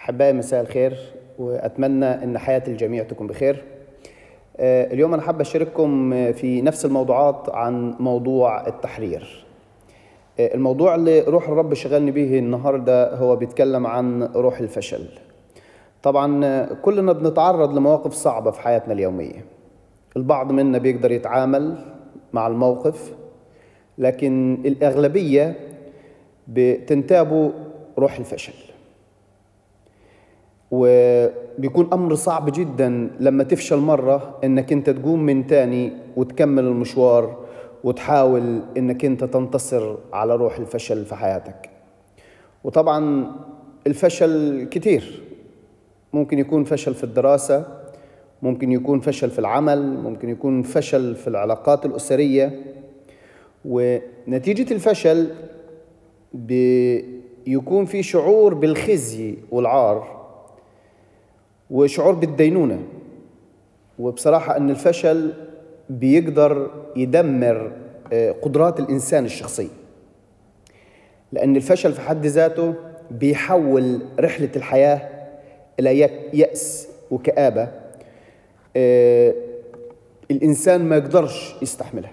أحبائي مساء الخير وأتمنى أن حياة الجميع تكون بخير آه، اليوم أنا حابة أشارككم في نفس الموضوعات عن موضوع التحرير آه، الموضوع اللي روح الرب شغلني به النهاردة هو بيتكلم عن روح الفشل طبعا آه، كلنا بنتعرض لمواقف صعبة في حياتنا اليومية البعض منا بيقدر يتعامل مع الموقف لكن الأغلبية بتنتابوا روح الفشل وبيكون أمر صعب جدا لما تفشل مرة إنك أنت تقوم من تاني وتكمل المشوار وتحاول إنك أنت تنتصر على روح الفشل في حياتك وطبعا الفشل كتير ممكن يكون فشل في الدراسة ممكن يكون فشل في العمل ممكن يكون فشل في العلاقات الأسرية ونتيجة الفشل بيكون في شعور بالخزي والعار وشعور بالدينونة وبصراحة أن الفشل بيقدر يدمر آه، قدرات الإنسان الشخصية لأن الفشل في حد ذاته بيحول رحلة الحياة إلى يأس وكآبة آه، الإنسان ما يقدرش يستحملها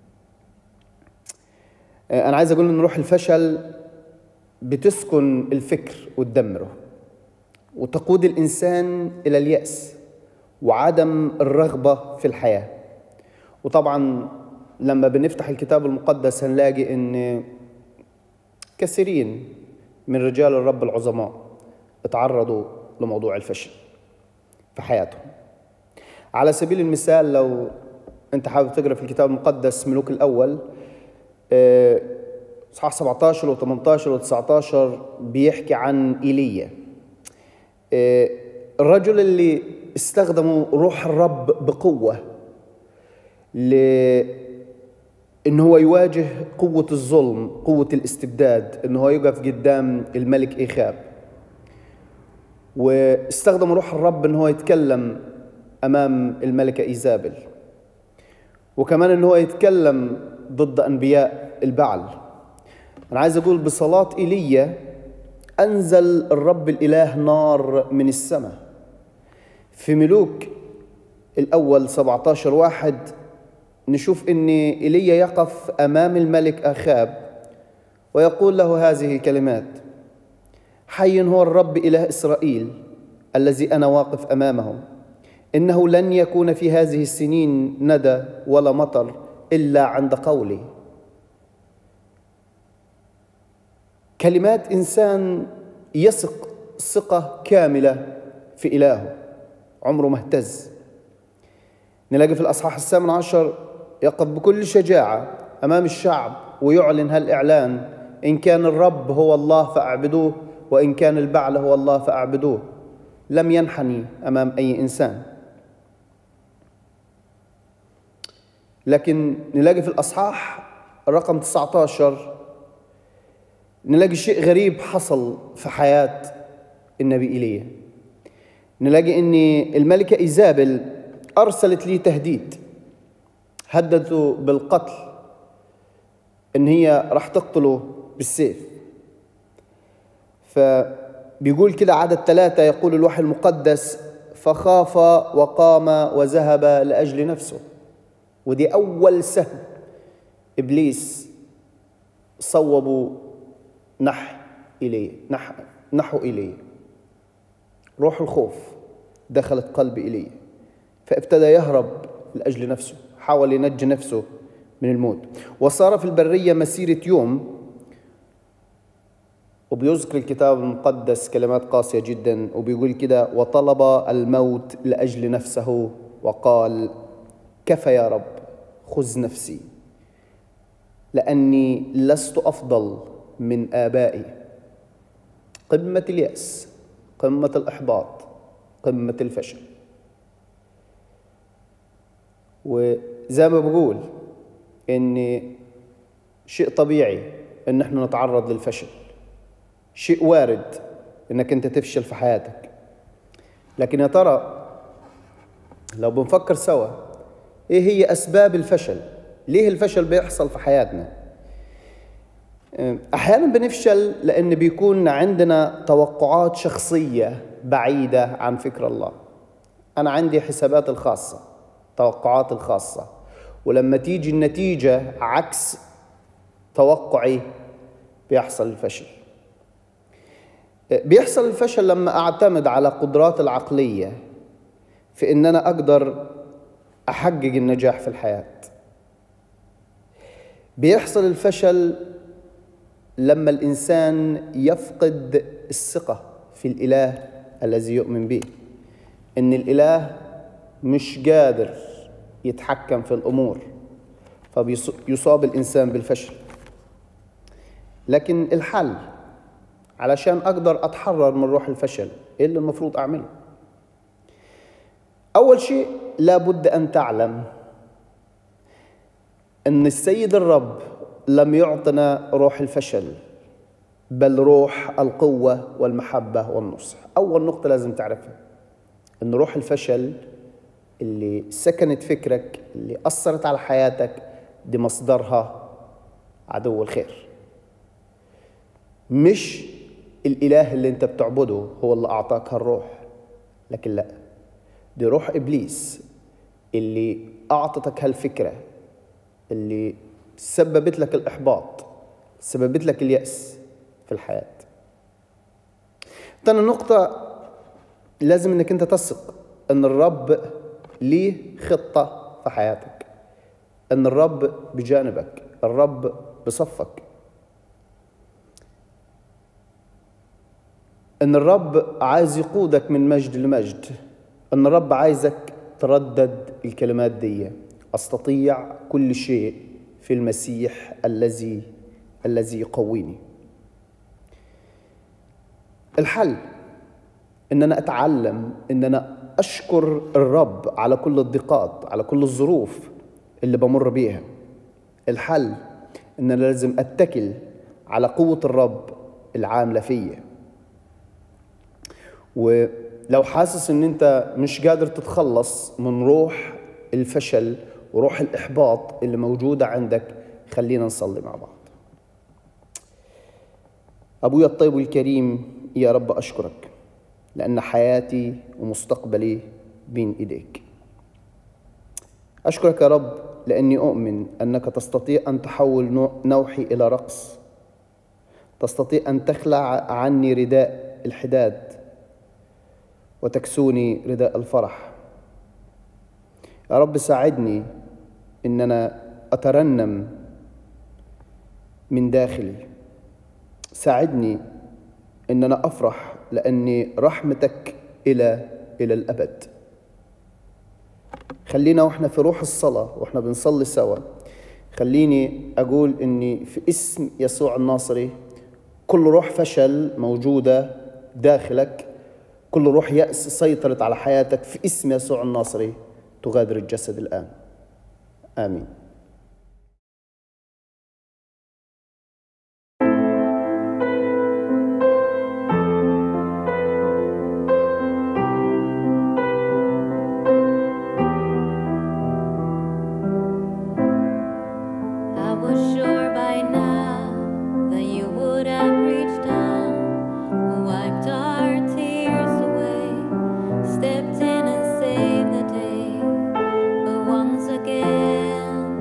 آه، أنا عايز أقول إن روح الفشل بتسكن الفكر وتدمره وتقود الإنسان إلى اليأس وعدم الرغبة في الحياة وطبعا لما بنفتح الكتاب المقدس هنلاقي إن كثيرين من رجال الرب العظماء اتعرضوا لموضوع الفشل في حياتهم على سبيل المثال لو انت حابب تقرا في الكتاب المقدس ملوك الاول آه، اصحاح 17 و18 و19 بيحكي عن ايليا آه، الرجل اللي استخدموا روح الرب بقوه ل ان هو يواجه قوه الظلم قوه الاستبداد ان هو يقف قدام الملك ايخاب واستخدم روح الرب ان هو يتكلم امام الملكه ايزابل وكمان ان هو يتكلم ضد انبياء البعل انا عايز اقول بصلاه ايليا انزل الرب الاله نار من السماء في ملوك الاول 17 واحد نشوف ان ايليا يقف امام الملك اخاب ويقول له هذه الكلمات حي هو الرب اله اسرائيل الذي انا واقف امامه انه لن يكون في هذه السنين ندى ولا مطر الا عند قولي كلمات انسان يثق ثقه كامله في الهه عمره ما اهتز نلاقي في الاصحاح الثامن عشر يقف بكل شجاعه امام الشعب ويعلن هالاعلان ان كان الرب هو الله فاعبدوه وان كان البعل هو الله فاعبدوه لم ينحني امام اي انسان لكن نلاقي في الأصحاح رقم 19 نلاقي شيء غريب حصل في حياة النبي إيليا نلاقي أن الملكة إيزابل أرسلت لي تهديد هددته بالقتل أن هي راح تقتله بالسيف فبيقول كده عدد ثلاثة يقول الوحي المقدس فخاف وقام وذهب لأجل نفسه ودي أول سهم إبليس صوبوا نح إليه نح نحو إليه روح الخوف دخلت قلب إليه فابتدى يهرب لأجل نفسه حاول ينجي نفسه من الموت وصار في البرية مسيرة يوم وبيذكر الكتاب المقدس كلمات قاسية جدا وبيقول كده وطلب الموت لأجل نفسه وقال كفى يا رب خذ نفسي لاني لست افضل من ابائي قمه الياس قمه الاحباط قمه الفشل وزي ما بقول ان شيء طبيعي ان احنا نتعرض للفشل شيء وارد انك انت تفشل في حياتك لكن يا ترى لو بنفكر سوا ايه هي اسباب الفشل ليه الفشل بيحصل في حياتنا احيانا بنفشل لان بيكون عندنا توقعات شخصيه بعيده عن فكر الله انا عندي حسابات الخاصه توقعات الخاصه ولما تيجي النتيجه عكس توقعي بيحصل الفشل بيحصل الفشل لما اعتمد على قدرات العقليه في ان انا اقدر احقق النجاح في الحياه بيحصل الفشل لما الانسان يفقد الثقه في الاله الذي يؤمن به ان الاله مش قادر يتحكم في الامور فبيصاب الانسان بالفشل لكن الحل علشان اقدر اتحرر من روح الفشل ايه اللي المفروض اعمله اول شيء لابد ان تعلم ان السيد الرب لم يعطنا روح الفشل بل روح القوة والمحبة والنصح أول نقطة لازم تعرفها أن روح الفشل اللي سكنت فكرك اللي أثرت على حياتك دي مصدرها عدو الخير مش الإله اللي أنت بتعبده هو اللي أعطاك هالروح لكن لا دي روح إبليس اللي أعطتك هالفكرة اللي سببت لك الإحباط سببت لك اليأس في الحياة تاني نقطة لازم انك انت تثق ان الرب ليه خطة في حياتك ان الرب بجانبك الرب بصفك ان الرب عايز يقودك من مجد لمجد ان الرب عايزك تردد الكلمات دي استطيع كل شيء في المسيح الذي الذي يقويني الحل ان انا اتعلم ان انا اشكر الرب على كل الضيقات على كل الظروف اللي بمر بيها الحل ان انا لازم اتكل على قوه الرب العامله فيا ولو حاسس ان انت مش قادر تتخلص من روح الفشل وروح الاحباط اللي موجوده عندك خلينا نصلي مع بعض ابويا الطيب الكريم يا رب اشكرك لان حياتي ومستقبلي بين ايديك اشكرك يا رب لاني اؤمن انك تستطيع ان تحول نوحي الى رقص تستطيع ان تخلع عني رداء الحداد وتكسوني رداء الفرح يا رب ساعدني ان انا اترنم من داخلي ساعدني ان انا افرح لاني رحمتك الى الى الابد خلينا واحنا في روح الصلاه واحنا بنصلي سوا خليني اقول اني في اسم يسوع الناصري كل روح فشل موجوده داخلك كل روح يأس سيطرت على حياتك في اسم يسوع الناصري تغادر الجسد الآن آمين stepped in and saved the day. But once again,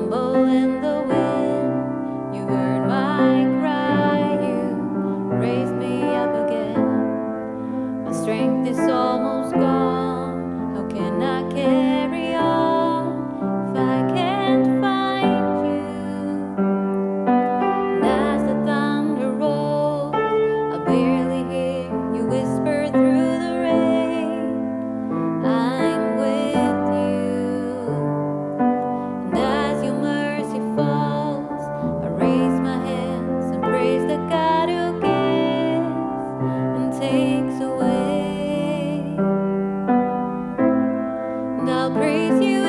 takes away. And I'll praise you.